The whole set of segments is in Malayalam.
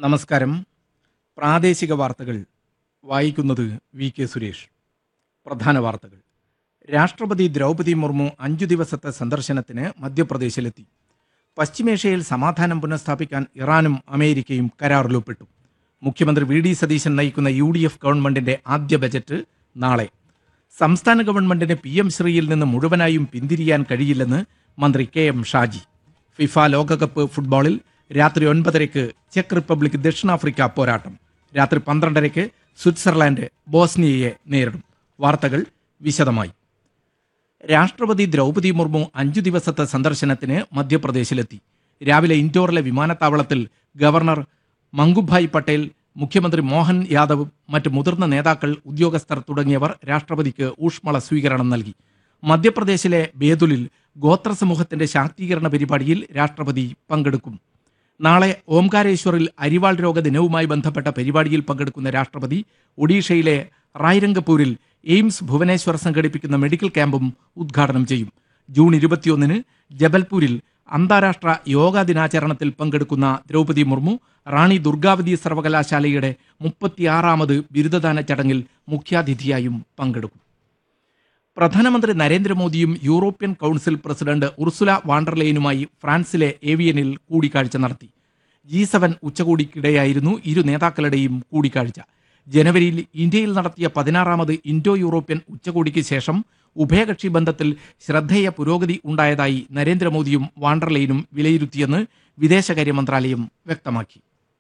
നമസ്കാരം പ്രാദേശിക വാർത്തകൾ വായിക്കുന്നത് വി കെ സുരേഷ് പ്രധാന വാർത്തകൾ രാഷ്ട്രപതി ദ്രൗപദി മുർമു അഞ്ചു ദിവസത്തെ സന്ദർശനത്തിന് മധ്യപ്രദേശിലെത്തി പശ്ചിമേഷ്യയിൽ സമാധാനം പുനഃസ്ഥാപിക്കാൻ ഇറാനും അമേരിക്കയും കരാറിലൊപ്പിട്ടു മുഖ്യമന്ത്രി വി ഡി സതീശൻ നയിക്കുന്ന യു ഡി എഫ് ഗവൺമെന്റിന്റെ ആദ്യ ബജറ്റ് നാളെ സംസ്ഥാന ഗവൺമെന്റിന് പി എം ശ്രീയിൽ നിന്ന് മുഴുവനായും പിന്തിരിയാൻ കഴിയില്ലെന്ന് മന്ത്രി കെ എം ഷാജി ഫിഫ ലോകകപ്പ് ഫുട്ബോളിൽ രാത്രി ഒൻപതരയ്ക്ക് ചെക്ക് റിപ്പബ്ലിക് ദക്ഷിണാഫ്രിക്ക പോരാട്ടം രാത്രി പന്ത്രണ്ടരയ്ക്ക് സ്വിറ്റ്സർലാൻഡ് ബോസ്നിയയെ നേരിടും വാർത്തകൾ വിശദമായി രാഷ്ട്രപതി ദ്രൗപദി മുർമു അഞ്ചു ദിവസത്തെ സന്ദർശനത്തിന് മധ്യപ്രദേശിലെത്തി രാവിലെ ഇൻഡോറിലെ വിമാനത്താവളത്തിൽ ഗവർണർ മംഗുഭായ് പട്ടേൽ മുഖ്യമന്ത്രി മോഹൻ യാദവ് മറ്റ് മുതിർന്ന നേതാക്കൾ ഉദ്യോഗസ്ഥർ തുടങ്ങിയവർ രാഷ്ട്രപതിക്ക് ഊഷ്മള സ്വീകരണം നൽകി മധ്യപ്രദേശിലെ ബേതുലിൽ ഗോത്ര സമൂഹത്തിന്റെ ശാക്തീകരണ പരിപാടിയിൽ രാഷ്ട്രപതി പങ്കെടുക്കും നാളെ ഓംകാരേശ്വറിൽ അരിവാൾ രോഗ ദിനവുമായി ബന്ധപ്പെട്ട പരിപാടിയിൽ പങ്കെടുക്കുന്ന രാഷ്ട്രപതി ഒഡീഷയിലെ റായ്രംഗപൂരിൽ എയിംസ് ഭുവനേശ്വർ സംഘടിപ്പിക്കുന്ന മെഡിക്കൽ ക്യാമ്പും ഉദ്ഘാടനം ചെയ്യും ജൂൺ ഇരുപത്തിയൊന്നിന് ജബൽപൂരിൽ അന്താരാഷ്ട്ര യോഗാ ദിനാചരണത്തിൽ പങ്കെടുക്കുന്ന ദ്രൗപദി മുർമു റാണി ദുർഗാവതി സർവകലാശാലയുടെ മുപ്പത്തിയാറാമത് ബിരുദദാന ചടങ്ങിൽ മുഖ്യാതിഥിയായും പങ്കെടുക്കും പ്രധാനമന്ത്രി നരേന്ദ്രമോദിയും യൂറോപ്യൻ കൗൺസിൽ പ്രസിഡന്റ് ഉർസുല വാണ്ടർലെയിനുമായി ഫ്രാൻസിലെ ഏവിയനിൽ കൂടിക്കാഴ്ച നടത്തി ജി സെവൻ ഉച്ചകോടിക്കിടെയായിരുന്നു ഇരു നേതാക്കളുടെയും കൂടിക്കാഴ്ച ജനുവരിയിൽ ഇന്ത്യയിൽ നടത്തിയ പതിനാറാമത് ഇൻഡോ യൂറോപ്യൻ ഉച്ചകോടിക്ക് ശേഷം ഉഭയകക്ഷി ബന്ധത്തിൽ ശ്രദ്ധേയ പുരോഗതി ഉണ്ടായതായി നരേന്ദ്രമോദിയും വാണ്ടർലെയിനും വിലയിരുത്തിയെന്ന് വിദേശകാര്യ മന്ത്രാലയം വ്യക്തമാക്കി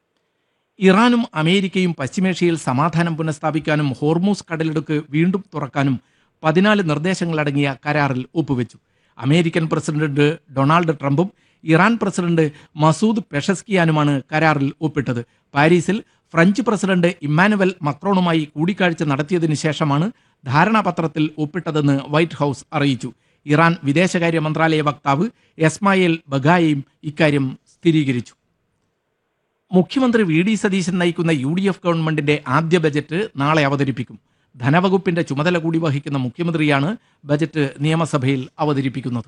ഇറാനും അമേരിക്കയും പശ്ചിമേഷ്യയിൽ സമാധാനം പുനഃസ്ഥാപിക്കാനും ഹോർമൂസ് കടലിടുക്ക് വീണ്ടും തുറക്കാനും പതിനാല് നിർദ്ദേശങ്ങളടങ്ങിയ കരാറിൽ ഒപ്പുവെച്ചു അമേരിക്കൻ പ്രസിഡന്റ് ഡൊണാൾഡ് ട്രംപും ഇറാൻ പ്രസിഡന്റ് മസൂദ് പെഷസ്കിയാനുമാണ് കരാറിൽ ഒപ്പിട്ടത് പാരീസിൽ ഫ്രഞ്ച് പ്രസിഡന്റ് ഇമ്മാനുവൽ മക്രോണുമായി കൂടിക്കാഴ്ച നടത്തിയതിനു ശേഷമാണ് ധാരണാപത്രത്തിൽ ഒപ്പിട്ടതെന്ന് വൈറ്റ് ഹൌസ് അറിയിച്ചു ഇറാൻ വിദേശകാര്യ മന്ത്രാലയ വക്താവ് എസ്മായേൽ ബഗായയും ഇക്കാര്യം സ്ഥിരീകരിച്ചു മുഖ്യമന്ത്രി വി ഡി സതീശൻ നയിക്കുന്ന യു ഡി എഫ് ഗവൺമെന്റിന്റെ ആദ്യ ബജറ്റ് നാളെ അവതരിപ്പിക്കും ധനവകുപ്പിന്റെ ചുമതല കൂടി വഹിക്കുന്ന മുഖ്യമന്ത്രിയാണ് ബജറ്റ് നിയമസഭയിൽ അവതരിപ്പിക്കുന്നത്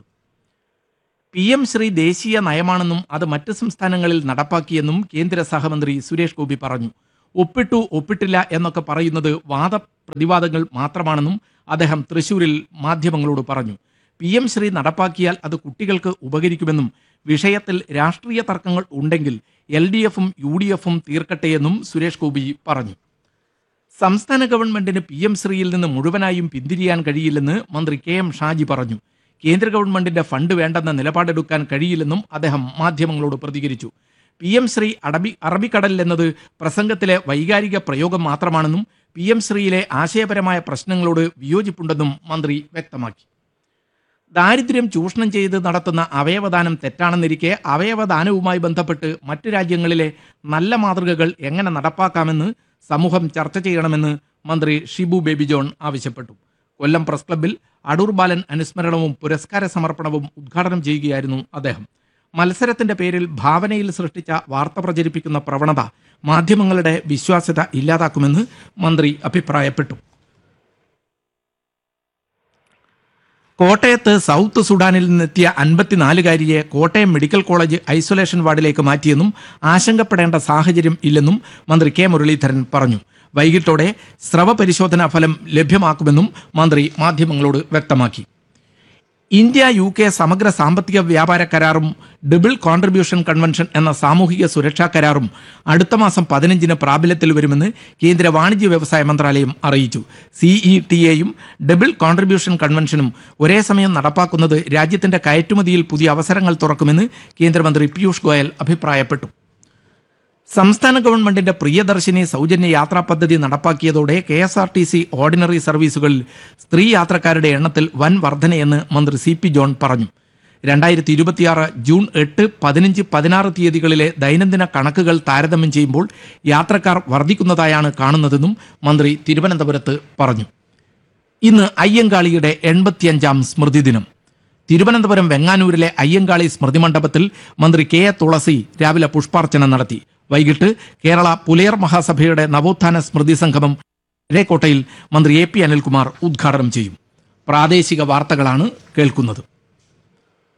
പി എം ശ്രീ ദേശീയ നയമാണെന്നും അത് മറ്റ് സംസ്ഥാനങ്ങളിൽ നടപ്പാക്കിയെന്നും കേന്ദ്ര സഹമന്ത്രി സുരേഷ് ഗോപി പറഞ്ഞു ഒപ്പിട്ടു ഒപ്പിട്ടില്ല എന്നൊക്കെ പറയുന്നത് വാദപ്രതിവാദങ്ങൾ മാത്രമാണെന്നും അദ്ദേഹം തൃശൂരിൽ മാധ്യമങ്ങളോട് പറഞ്ഞു പി എം ശ്രീ നടപ്പാക്കിയാൽ അത് കുട്ടികൾക്ക് ഉപകരിക്കുമെന്നും വിഷയത്തിൽ രാഷ്ട്രീയ തർക്കങ്ങൾ ഉണ്ടെങ്കിൽ എൽ ഡി എഫും യു ഡി എഫും തീർക്കട്ടെയെന്നും സുരേഷ് ഗോപി പറഞ്ഞു സംസ്ഥാന ഗവൺമെന്റിന് പി എം ശ്രീയിൽ നിന്ന് മുഴുവനായും പിന്തിരിയാൻ കഴിയില്ലെന്ന് മന്ത്രി കെ എം ഷാജി പറഞ്ഞു കേന്ദ്ര ഗവൺമെന്റിന്റെ ഫണ്ട് വേണ്ടെന്ന നിലപാടെടുക്കാൻ കഴിയില്ലെന്നും അദ്ദേഹം മാധ്യമങ്ങളോട് പ്രതികരിച്ചു പി എം ശ്രീ അറബി അറബിക്കടൽ എന്നത് പ്രസംഗത്തിലെ വൈകാരിക പ്രയോഗം മാത്രമാണെന്നും പി എം ശ്രീയിലെ ആശയപരമായ പ്രശ്നങ്ങളോട് വിയോജിപ്പുണ്ടെന്നും മന്ത്രി വ്യക്തമാക്കി ദാരിദ്ര്യം ചൂഷണം ചെയ്ത് നടത്തുന്ന അവയവദാനം തെറ്റാണെന്നിരിക്കെ അവയവദാനവുമായി ബന്ധപ്പെട്ട് മറ്റു രാജ്യങ്ങളിലെ നല്ല മാതൃകകൾ എങ്ങനെ നടപ്പാക്കാമെന്ന് സമൂഹം ചർച്ച ചെയ്യണമെന്ന് മന്ത്രി ഷിബു ബേബി ജോൺ ആവശ്യപ്പെട്ടു കൊല്ലം പ്രസ് ക്ലബ്ബിൽ അടൂർ ബാലൻ അനുസ്മരണവും പുരസ്കാര സമർപ്പണവും ഉദ്ഘാടനം ചെയ്യുകയായിരുന്നു അദ്ദേഹം മത്സരത്തിന്റെ പേരിൽ ഭാവനയിൽ സൃഷ്ടിച്ച വാർത്ത പ്രചരിപ്പിക്കുന്ന പ്രവണത മാധ്യമങ്ങളുടെ വിശ്വാസ്യത ഇല്ലാതാക്കുമെന്ന് മന്ത്രി അഭിപ്രായപ്പെട്ടു കോട്ടയത്ത് സൗത്ത് സുഡാനിൽ നിന്നെത്തിയ അൻപത്തിനാലുകാരിയെ കോട്ടയം മെഡിക്കൽ കോളേജ് ഐസൊലേഷൻ വാർഡിലേക്ക് മാറ്റിയെന്നും ആശങ്കപ്പെടേണ്ട സാഹചര്യം ഇല്ലെന്നും മന്ത്രി കെ മുരളീധരൻ പറഞ്ഞു വൈകിട്ടോടെ സ്രവ പരിശോധനാ ഫലം ലഭ്യമാക്കുമെന്നും മന്ത്രി മാധ്യമങ്ങളോട് വ്യക്തമാക്കി ഇന്ത്യ യു കെ സമഗ്ര സാമ്പത്തിക വ്യാപാര കരാറും ഡബിൾ കോൺട്രിബ്യൂഷൻ കൺവെൻഷൻ എന്ന സാമൂഹിക സുരക്ഷാ കരാറും അടുത്ത മാസം പതിനഞ്ചിന് പ്രാബല്യത്തിൽ വരുമെന്ന് കേന്ദ്ര വാണിജ്യ വ്യവസായ മന്ത്രാലയം അറിയിച്ചു സിഇ ടി എയും ഡബിൾ കോൺട്രിബ്യൂഷൻ കൺവെൻഷനും ഒരേ സമയം നടപ്പാക്കുന്നത് രാജ്യത്തിന്റെ കയറ്റുമതിയിൽ പുതിയ അവസരങ്ങൾ തുറക്കുമെന്ന് കേന്ദ്രമന്ത്രി പീയൂഷ് ഗോയൽ അഭിപ്രായപ്പെട്ടു സംസ്ഥാന ഗവൺമെന്റിന്റെ പ്രിയദർശിനി സൗജന്യ യാത്രാ പദ്ധതി നടപ്പാക്കിയതോടെ K S R T C ordinary സർവീസുകളിൽ സ്ത്രീ യാത്രക്കാരുടെ എണ്ണത്തിൽ വൻ വർധനയെന്ന് മന്ത്രി സി പി ജോൺ പറഞ്ഞു രണ്ടായിരത്തി ഇരുപത്തിയാറ് ജൂൺ എട്ട് പതിനഞ്ച് പതിനാറ് തീയതികളിലെ ദൈനംദിന കണക്കുകൾ താരതമ്യം ചെയ്യുമ്പോൾ യാത്രക്കാർ വർദ്ധിക്കുന്നതായാണ് കാണുന്നതെന്നും മന്ത്രി തിരുവനന്തപുരത്ത് പറഞ്ഞു ഇന്ന് അയ്യങ്കാളിയുടെ എൺപത്തിയഞ്ചാം സ്മൃതി ദിനം തിരുവനന്തപുരം വെങ്ങാനൂരിലെ അയ്യങ്കാളി സ്മൃതി മണ്ഡപത്തിൽ മന്ത്രി കെ എ തുളസി രാവിലെ പുഷ്പാർച്ചന നടത്തി വൈകിട്ട് കേരള പുലയർ മഹാസഭയുടെ നവോത്ഥാന സ്മൃതി സംഗമം രേക്കോട്ടയിൽ മന്ത്രി എ പി അനിൽകുമാർ ഉദ്ഘാടനം ചെയ്യും പ്രാദേശിക വാർത്തകളാണ് കേൾക്കുന്നത്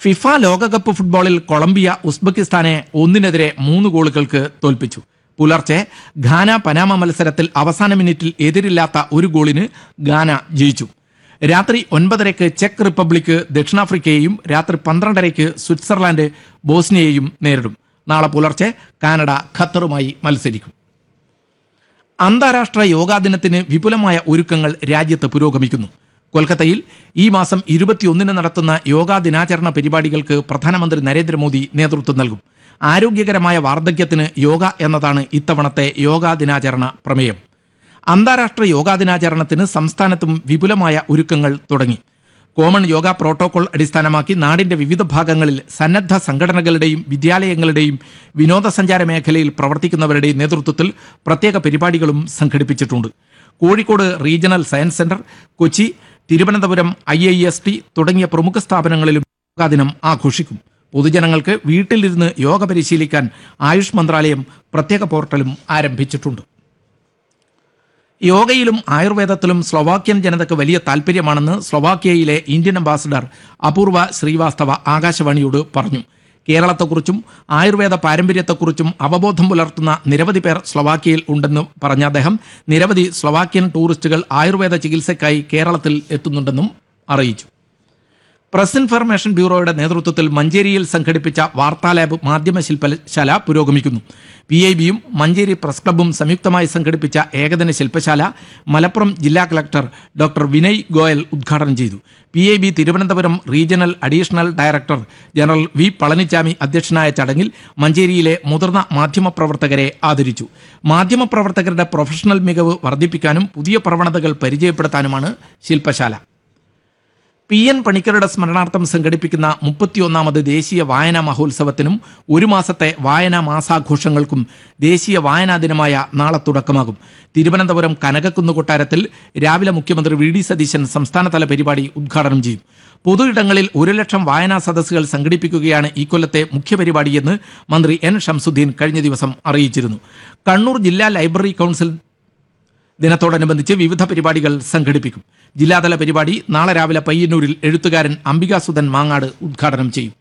ഫിഫ ലോകകപ്പ് ഫുട്ബോളിൽ കൊളംബിയ ഉസ്ബെക്കിസ്ഥാനെ ഒന്നിനെതിരെ മൂന്ന് ഗോളുകൾക്ക് തോൽപ്പിച്ചു പുലർച്ചെ ഘാന പനാമ മത്സരത്തിൽ അവസാന മിനിറ്റിൽ എതിരില്ലാത്ത ഒരു ഗോളിന് ഘാന ജയിച്ചു രാത്രി ഒൻപതരയ്ക്ക് ചെക്ക് റിപ്പബ്ലിക് ദക്ഷിണാഫ്രിക്കയെയും രാത്രി പന്ത്രണ്ടരയ്ക്ക് സ്വിറ്റ്സർലാൻഡ് ബോസ്നിയയെയും നേരിടും നാളെ പുലർച്ചെ കാനഡ ഖത്തറുമായി മത്സരിക്കും അന്താരാഷ്ട്ര യോഗാ ദിനത്തിന് വിപുലമായ ഒരുക്കങ്ങൾ രാജ്യത്ത് പുരോഗമിക്കുന്നു കൊൽക്കത്തയിൽ ഈ മാസം ഇരുപത്തിയൊന്നിന് നടത്തുന്ന യോഗാ ദിനാചരണ പരിപാടികൾക്ക് പ്രധാനമന്ത്രി നരേന്ദ്രമോദി നേതൃത്വം നൽകും ആരോഗ്യകരമായ വാർദ്ധക്യത്തിന് യോഗ എന്നതാണ് ഇത്തവണത്തെ യോഗാ ദിനാചരണ പ്രമേയം അന്താരാഷ്ട്ര യോഗാ ദിനാചരണത്തിന് സംസ്ഥാനത്തും വിപുലമായ ഒരുക്കങ്ങൾ തുടങ്ങി കോമൺ യോഗ പ്രോട്ടോകോൾ അടിസ്ഥാനമാക്കി നാടിന്റെ വിവിധ ഭാഗങ്ങളിൽ സന്നദ്ധ സംഘടനകളുടെയും വിദ്യാലയങ്ങളുടെയും വിനോദസഞ്ചാര മേഖലയിൽ പ്രവർത്തിക്കുന്നവരുടെയും നേതൃത്വത്തിൽ പ്രത്യേക പരിപാടികളും സംഘടിപ്പിച്ചിട്ടുണ്ട് Kozhikode regional science centre Kochi Thiruvananthapuram I I S T തുടങ്ങിയ പ്രമുഖ സ്ഥാപനങ്ങളിലും യോഗാ ദിനം ആഘോഷിക്കും പൊതുജനങ്ങൾക്ക് വീട്ടിലിരുന്ന് യോഗ പരിശീലിക്കാൻ ആയുഷ് മന്ത്രാലയം പ്രത്യേക പോർട്ടലും ആരംഭിച്ചിട്ടുണ്ട് യോഗയിലും ആയുർവേദത്തിലും സ്ലൊവാക്യൻ ജനതയ്ക്ക് വലിയ താല്പര്യമാണെന്ന് സ്ലൊവാക്യയിലെ ഇന്ത്യൻ അംബാസഡർ അപൂർവ ശ്രീവാസ്തവ ആകാശവാണിയോട് പറഞ്ഞു കേരളത്തെക്കുറിച്ചും ആയുർവേദ പാരമ്പര്യത്തെക്കുറിച്ചും അവബോധം പുലർത്തുന്ന നിരവധി പേർ സ്ലൊവാക്യയിൽ ഉണ്ടെന്ന് പറഞ്ഞ അദ്ദേഹം നിരവധി സ്ലൊവാക്യൻ ടൂറിസ്റ്റുകൾ ആയുർവേദ ചികിത്സയ്ക്കായി കേരളത്തിൽ എത്തുന്നുണ്ടെന്നും അറിയിച്ചു പ്രസ് ഇൻഫർമേഷൻ ബ്യൂറോയുടെ നേതൃത്വത്തിൽ മഞ്ചേരിയിൽ സംഘടിപ്പിച്ച വാർത്താ ലാബ് മാധ്യമ ശില്പശാല പുരോഗമിക്കുന്നു പി ഐ ബിയും മഞ്ചേരി പ്രസ് ക്ലബ്ബും സംയുക്തമായി സംഘടിപ്പിച്ച ഏകദിന ശില്പശാല മലപ്പുറം ജില്ലാ കളക്ടർ ഡോക്ടർ വിനയ് ഗോയൽ ഉദ്ഘാടനം ചെയ്തു P I B Thiruvananthapuram regional additional director general V Palanichami അധ്യക്ഷനായ ചടങ്ങിൽ മഞ്ചേരിയിലെ മുതിർന്ന മാധ്യമപ്രവർത്തകരെ ആദരിച്ചു മാധ്യമപ്രവർത്തകരുടെ പ്രൊഫഷണൽ മികവ് വർദ്ധിപ്പിക്കാനും പുതിയ പ്രവണതകൾ പരിചയപ്പെടുത്താനുമാണ് ശില്പശാല പി എൻ പണിക്കരുടെ സ്മരണാർത്ഥം സംഘടിപ്പിക്കുന്ന മുപ്പത്തിയൊന്നാമത് ദേശീയ വായനാ മഹോത്സവത്തിനും ഒരു മാസത്തെ വായനാ മാസാഘോഷങ്ങൾക്കും ദേശീയ വായനാ ദിനമായ നാളെ തുടക്കമാകും തിരുവനന്തപുരം കനകക്കുന്ന് കൊട്ടാരത്തിൽ രാവിലെ മുഖ്യമന്ത്രി വി ഡി സതീശൻ സംസ്ഥാനതല പരിപാടി ഉദ്ഘാടനം ചെയ്യും പൊതു ഇടങ്ങളിൽ ഒരു ലക്ഷം വായനാ സദസ്സുകൾ സംഘടിപ്പിക്കുകയാണ് ഈ കൊല്ലത്തെ മുഖ്യപരിപാടിയെന്ന് മന്ത്രി എൻ ഷംസുദ്ദീൻ കഴിഞ്ഞ ദിവസം അറിയിച്ചിരുന്നു കണ്ണൂർ ജില്ലാ ലൈബ്രറി കൗൺസിൽ ദിനത്തോടനുബന്ധിച്ച് വിവിധ പരിപാടികൾ സംഘടിപ്പിക്കും ജില്ലാതല പരിപാടി നാളെ രാവിലെ പയ്യന്നൂരിൽ എഴുത്തുകാരൻ അംബികാസുധൻ മാങ്ങാട് ഉദ്ഘാടനം ചെയ്യും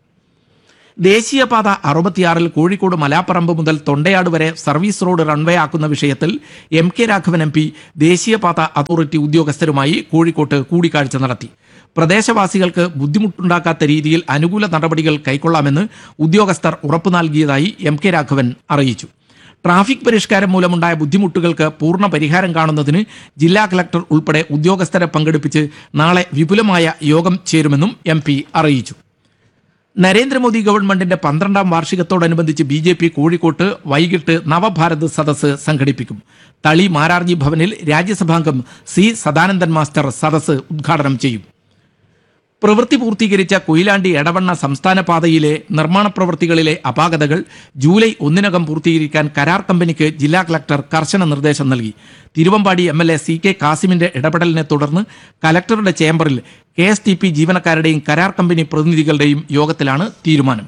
ദേശീയപാത അറുപത്തിയാറിൽ കോഴിക്കോട് മലാപ്പറമ്പ് മുതൽ തൊണ്ടയാട് വരെ സർവീസ് റോഡ് റൺവേ ആക്കുന്ന വിഷയത്തിൽ M K Raghavan M P ദേശീയപാത അതോറിറ്റി ഉദ്യോഗസ്ഥരുമായി കോഴിക്കോട്ട് കൂടിക്കാഴ്ച നടത്തി പ്രദേശവാസികൾക്ക് ബുദ്ധിമുട്ടുണ്ടാക്കാത്ത രീതിയിൽ അനുകൂല നടപടികൾ കൈക്കൊള്ളാമെന്ന് ഉദ്യോഗസ്ഥർ ഉറപ്പു നൽകിയതായി എം കെ രാഘവൻ അറിയിച്ചു ട്രാഫിക് പരിഷ്കാരം മൂലമുണ്ടായ ബുദ്ധിമുട്ടുകൾക്ക് പൂർണ്ണ പരിഹാരം കാണുന്നതിന് ജില്ലാ കളക്ടർ ഉൾപ്പെടെ ഉദ്യോഗസ്ഥരെ പങ്കെടുപ്പിച്ച് നാളെ വിപുലമായ യോഗം ചേരുമെന്നും എം അറിയിച്ചു നരേന്ദ്രമോദി ഗവൺമെന്റിന്റെ പന്ത്രണ്ടാം വാർഷികത്തോടനുബന്ധിച്ച് ബി ജെ പി കോഴിക്കോട്ട് വൈകിട്ട് നവഭാരത് സദസ്സ് സംഘടിപ്പിക്കും തളി മാരാർജി ഭവനിൽ രാജ്യസഭാംഗം സി സദാനന്ദൻ മാസ്റ്റർ സദസ്സ് ഉദ്ഘാടനം ചെയ്യും പ്രവൃത്തി പൂർത്തീകരിച്ച കൊയിലാണ്ടി എടവണ്ണ സംസ്ഥാന പാതയിലെ നിർമ്മാണ പ്രവൃത്തികളിലെ അപാകതകൾ ജൂലൈ ഒന്നിനകം പൂർത്തീകരിക്കാൻ കരാർ കമ്പനിക്ക് ജില്ലാ കളക്ടർ കർശന നിർദ്ദേശം നൽകി Thiruvambady M L A C K കാസിമിന്റെ ഇടപെടലിനെ തുടർന്ന് കലക്ടറുടെ ചേംബറിൽ കെ എസ് ടി പി ജീവനക്കാരുടെയും കരാർ കമ്പനി പ്രതിനിധികളുടെയും യോഗത്തിലാണ് തീരുമാനം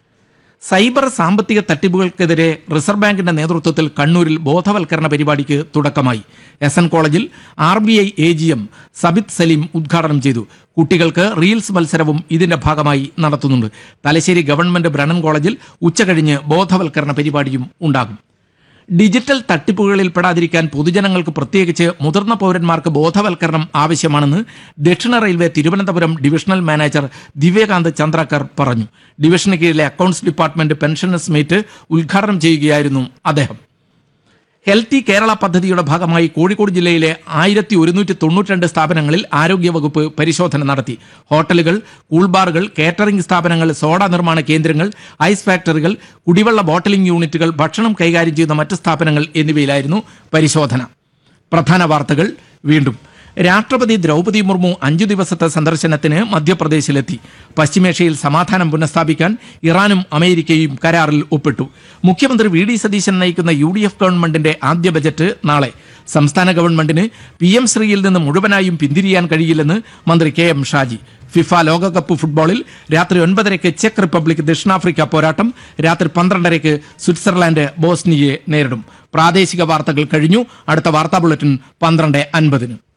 സൈബർ സാമ്പത്തിക തട്ടിപ്പുകൾക്കെതിരെ റിസർവ് ബാങ്കിന്റെ നേതൃത്വത്തിൽ കണ്ണൂരിൽ ബോധവൽക്കരണ പരിപാടിക്ക് തുടക്കമായി എസ് എൻ കോളേജിൽ R B I A G M Sabith Salim ഉദ്ഘാടനം ചെയ്തു കുട്ടികൾക്ക് റീൽസ് മത്സരവും ഇതിന്റെ ഭാഗമായി നടത്തുന്നുണ്ട് തലശ്ശേരി ഗവൺമെന്റ് ബ്രണ്ണൻ കോളേജിൽ ഉച്ചകഴിഞ്ഞ് ബോധവൽക്കരണ പരിപാടിയും ഉണ്ടാകും ഡിജിറ്റൽ തട്ടിപ്പുകളിൽ പെടാതിരിക്കാൻ പൊതുജനങ്ങൾക്ക് പ്രത്യേകിച്ച് മുതിർന്ന പൗരന്മാർക്ക് ബോധവൽക്കരണം ആവശ്യമാണെന്ന് ദക്ഷിണ railway Thiruvananthapuram divisional manager Divyakant Chandrakar പറഞ്ഞു ഡിവിഷന് കീഴിലെ അക്കൌണ്ട്സ് ഡിപ്പാർട്ട്മെന്റ് പെൻഷനേഴ്സ് മീറ്റ് ഉദ്ഘാടനം ചെയ്യുകയായിരുന്നു അദ്ദേഹം ഹെൽത്തി കേരള പദ്ധതിയുടെ ഭാഗമായി കോഴിക്കോട് ജില്ലയിലെ ആയിരത്തി ഒരുന്നൂറ്റി തൊണ്ണൂറ്റിരണ്ട് സ്ഥാപനങ്ങളിൽ ആരോഗ്യവകുപ്പ് പരിശോധന നടത്തി ഹോട്ടലുകൾ കൂൾബാറുകൾ കേറ്ററിംഗ് സ്ഥാപനങ്ങൾ സോഡ നിർമ്മാണ കേന്ദ്രങ്ങൾ ഐസ് ഫാക്ടറികൾ കുടിവെള്ള ബോട്ടലിംഗ് യൂണിറ്റുകൾ ഭക്ഷണം കൈകാര്യം ചെയ്യുന്ന മറ്റ് സ്ഥാപനങ്ങൾ എന്നിവയിലായിരുന്നു പരിശോധന പ്രധാന വാർത്തകൾ വീണ്ടും രാഷ്ട്രപതി ദ്രൗപദി മുർമു അഞ്ചു ദിവസത്തെ സന്ദർശനത്തിന് മധ്യപ്രദേശിലെത്തി പശ്ചിമേഷ്യയിൽ സമാധാനം പുനഃസ്ഥാപിക്കാൻ ഇറാനും അമേരിക്കയും കരാറിൽ ഒപ്പിട്ടു മുഖ്യമന്ത്രി വി ഡി സതീശൻ നയിക്കുന്ന യു ഡി എഫ് ഗവൺമെന്റിന്റെ ആദ്യ ബജറ്റ് നാളെ സംസ്ഥാന ഗവൺമെന്റിന് പി എം ശ്രീയിൽ നിന്ന് മുഴുവനായും പിന്തിരിയാൻ കഴിയില്ലെന്ന് മന്ത്രി കെ എം ഷാജി ഫിഫ ലോകകപ്പ് ഫുട്ബോളിൽ രാത്രി ഒൻപതരയ്ക്ക് ചെക്ക് റിപ്പബ്ലിക് ദക്ഷിണാഫ്രിക്ക പോരാട്ടം രാത്രി പന്ത്രണ്ടരയ്ക്ക് സ്വിറ്റ്സർലാൻഡ് ബോസ്നിയയെ നേരിടും പ്രാദേശിക വാർത്തകൾ കഴിഞ്ഞു അടുത്ത വാർത്താ ബുള്ളറ്റിൻ പന്ത്രണ്ട് അൻപതിന്